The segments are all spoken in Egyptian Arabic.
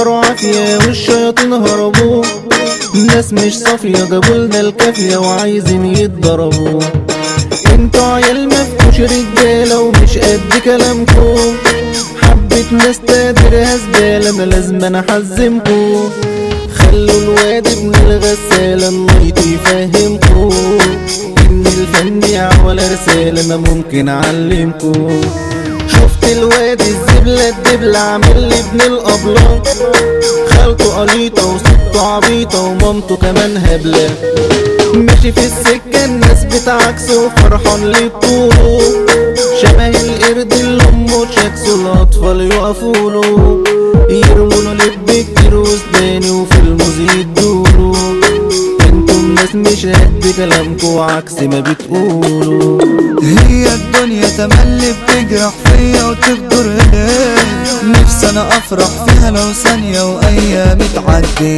فكروا عافية والشياطين هربوا الناس مش صافية جابولنا الكافية وعايزين يتضربوا انتوا عيال مفكوش رجالة ومش قد كلامكو حبة ناس تقدرها زبالة ما لازم انا احزمكو خلوا الواد ابن الغسالة اللايت يفهمكو ان الفن ولا رسالة انا ممكن اعلمكو شفت الواد الزبلة الدبلة عامل لي ابن الابلة خالته قليطة وسته عبيطة ومامته كمان هبلة ماشي في السكة الناس بتعكسه فرحان لطوله شبه القرد اللي امه تشاكسه الاطفال يقفوا له يرموا له لب كتير وسداني وفي الموز يدوله انتم ناس مش قد كلامكوا عكس ما بتقولوا هي الدنيا تملي بتجرح فيا وتغدر ليه نفسي انا افرح فيها لو ثانية وايامي تعدي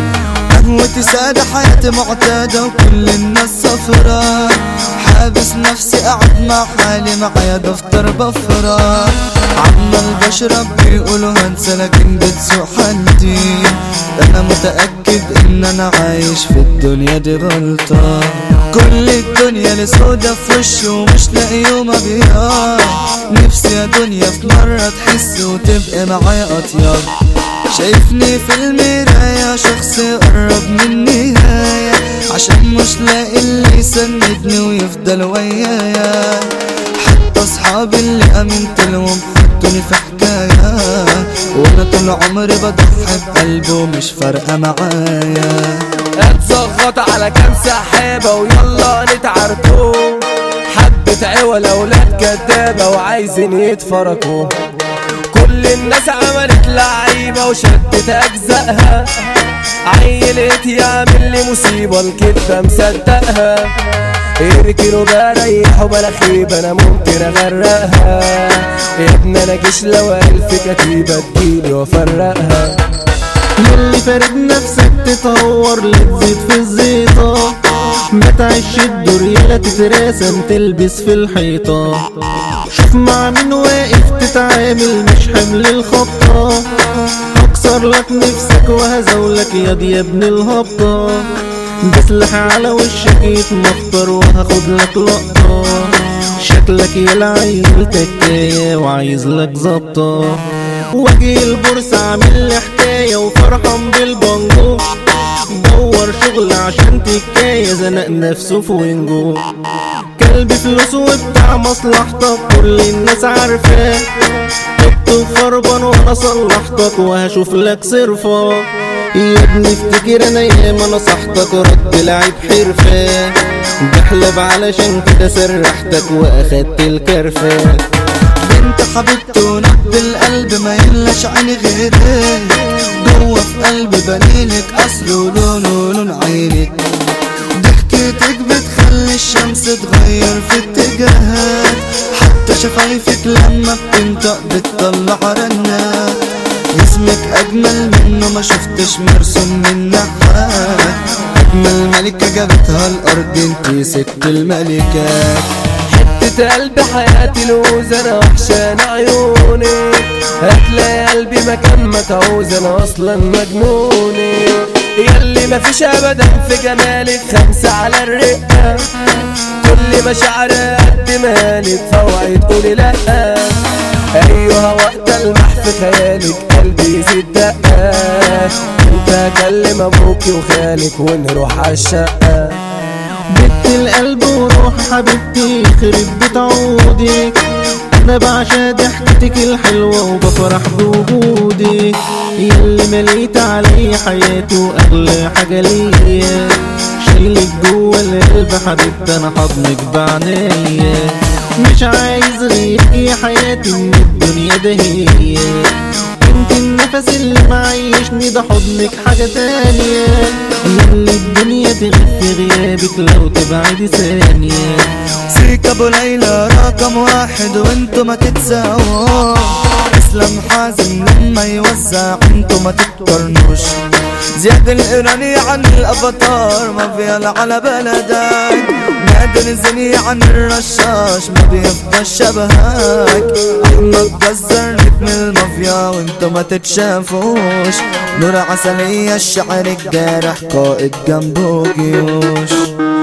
قهوتي سادة حياتي معتادة وكل الناس صفرا حابس نفسي قاعد مع حالي معايا دفتر بفرة عمال بشرب بيقولوا هنسى لكن بتسوق حالتي انا متأكد ان انا عايش في الدنيا دي غلطة كل الدنيا لسودة في وشي ومش لاقي يوم ابيض نفسي يا دنيا في مرة تحس وتبقى معايا اطيب شايفني في المراية شخص قرب من نهاية عشان مش لاقي اللي يسندني ويفضل ويايا حتى اصحابي اللي امنت لهم حطوني في حكاية وانا طول عمري بضحي بقلبي ومش فارقة معايا اتزغط على كام سحابة ويلا نتعاركوا حبة عوالة ولاد كدابة وعايزين يتفرقوا كل الناس عملت لعيبة وشدت أجزائها عيلت يعمل لي مصيبة الكدبة مصدقها اركنوا بريح وبلا خيبة انا ممكن اغرقها يا ابن انا جيش لو الف كتيبة تجيلي وافرقها يلي فارد نفسك تطور لتزيد في الزيطة ما تعيش الدور يلا تتراسم تلبس في الحيطة شوف مع مين واقف تتعامل مش حمل الخبطة هكسر لك نفسك وهزولك ياض يا ابن الهبطة بسلح على وشك يتمخطر وهاخد لك لقطة شكلك يا العيل تكاية وعايز لك ظبطة واجي البورصة عامل لي حكاية وفرحان بالبنجو دور شغل عشان تكاية زنق نفسه في وينجو كلب فلوس وبتاع مصلحتك كل الناس عارفاه كنت خربان وانا صلحتك وهشوف لك صرفة يا ابني افتكر انا ياما نصحتك رد لعيب حرفة بحلب علشان كده سرحتك واخدت الكرفة بنت حبيبتي ونبض القلب ما يلاش عيني غيرك جوه في قلبي بنيلك قصر ولونه لون عينك ضحكتك بتخلي الشمس تغير في اتجاهات حتى شفايفك لما بتنطق بتطلع رنات جسمك اجمل منه ما شفتش مرسوم من نحات اجمل ملكة جابتها الارض انتي ست الملكات حتة قلب حياتي لوز انا وحشان عيونك هتلاقي قلبي مكان ما تعوز انا اصلا مجنوني ياللي مفيش ابدا في جمالك خمسة على الرقة كل مشاعري قدمها لك فوعي تقولي لأ ايها وقت المح في خيالك قلبي يزيد دقة انت اكلم ابوكي وخالك ونروح عالشقة بت القلب وروح حبيبتي يخرب بيت عودك انا بعشق ضحكتك الحلوة وبفرح بوجودك ياللي مليت علي حياتي واغلى حاجة ليا شايلك جوه القلب حبيبتي انا حضنك بعناية مش عايز غيرك يا حياتي من الدنيا ده هي انت النفس اللي معيشني ده حضنك حاجة تانية ياللي الدنيا تغيب في غيابك لو تبعدي ثانية سيك ابو ليلى رقم واحد وانتو ما تتساووا اسلام حازم لما يوزع انتو ما تتقرنوش زياد الايراني عن الافاتار ما في على بلدك نادر زني عن الرشاش ما بيفضل شبهك احمد جزر نجم المافيا وانتو ما تتشافوش نور عسلية الشعر الجارح قائد جنبه جيوش